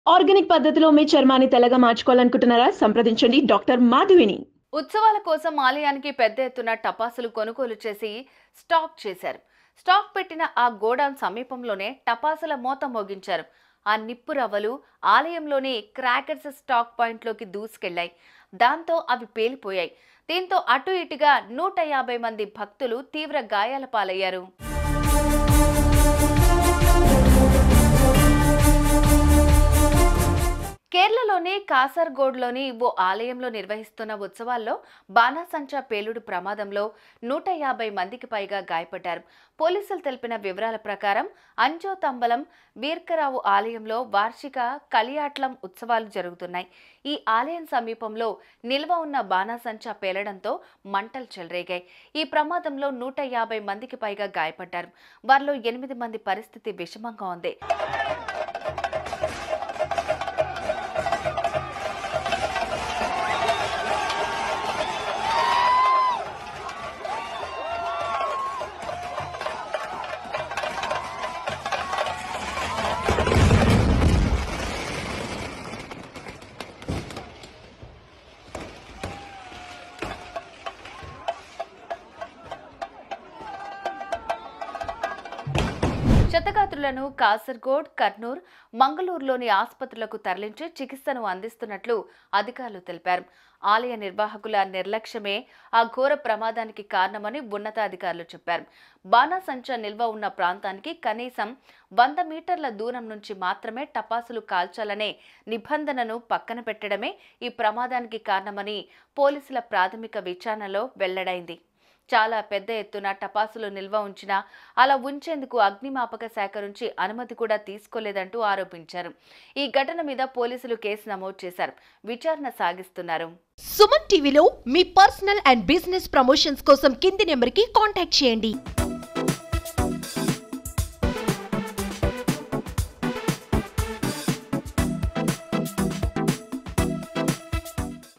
organic పద్ధతిలో మీ చర్మాన్ని తెల్లగా మార్చుకోవాలనుకుంటున్నారా సంప్రదించండి డాక్టర్ మాధవిని ఉత్సవాల కోసం ఆలయానికి పెద్ద ఎత్తున టపాసులు కొనుగోలు చేసి స్టాక్ చేశారు స్టాక్ పెట్టిన ఆ గోడౌన్ సమీపంలోనే టపాసుల మోత మోగించారు ఆ నిప్పు రవ్వలు ఆలయంలోని క్రాకర్స్ స్టాక్ పాయింట్లోకి దూసుకెళ్లాయి దాంతో అవి పేలిపోయాయి దీంతో అటు ఇటుగా నూట యాభై మంది భక్తులు తీవ్ర గాయాల పాలయ్యారు కేరళలోని కాసర్గోడ్లోని ఓ ఆలయంలో నిర్వహిస్తున్న ఉత్సవాల్లో బాణాసంచా పేలుడు ప్రమాదంలో నూట యాభై మందికి పైగా గాయపడ్డారు పోలీసులు తెలిపిన వివరాల ప్రకారం అంజోతంబలం వీర్కరావు ఆలయంలో వార్షిక కలియాట్లం ఉత్సవాలు జరుగుతున్నాయి ఈ ఆలయం సమీపంలో నిల్వ ఉన్న బాణాసంచా పేలడంతో మంటలు చెలరేగాయి ఈ ప్రమాదంలో నూట యాభై మందికి పైగా గాయపడ్డారు వారిలో ఎనిమిది మంది పరిస్థితి విషమంగా ఉంది క్షతగాత్రులను కాసర్గోడ్ కర్నూర్ మంగళూరులోని ఆసుపత్రులకు తరలించి చికిత్సను అందిస్తున్నట్లు అధికారులు తెలిపారు ఆలయ నిర్వాహకుల నిర్లక్ష్యమే ఆ ఘోర ప్రమాదానికి కారణమని ఉన్నతాధికారులు చెప్పారు బాణాసంచా నిల్వ ఉన్న ప్రాంతానికి కనీసం వంద మీటర్ల దూరం నుంచి మాత్రమే టపాసులు కాల్చాలనే నిబంధనను పక్కన పెట్టడమే ఈ ప్రమాదానికి కారణమని పోలీసుల ప్రాథమిక విచారణలో వెల్లడైంది చాలా పెద్ద ఎత్తున టపాసులు నిల్వ ఉంచినా అలా ఉంచేందుకు అగ్నిమాపక శాఖ నుంచి అనుమతి కూడా తీసుకోలేదంటూ ఆరోపించారు ఈ ఘటన మీద పోలీసులు కేసు నమోదు చేశారు విచారణ సాగిస్తున్నారు సుమన్ టీవీలో మీ పర్సనల్ అండ్ బిజినెస్ ప్రమోషన్స్ కోసం కింది నెంబర్కి కాంటాక్ట్ చేయండి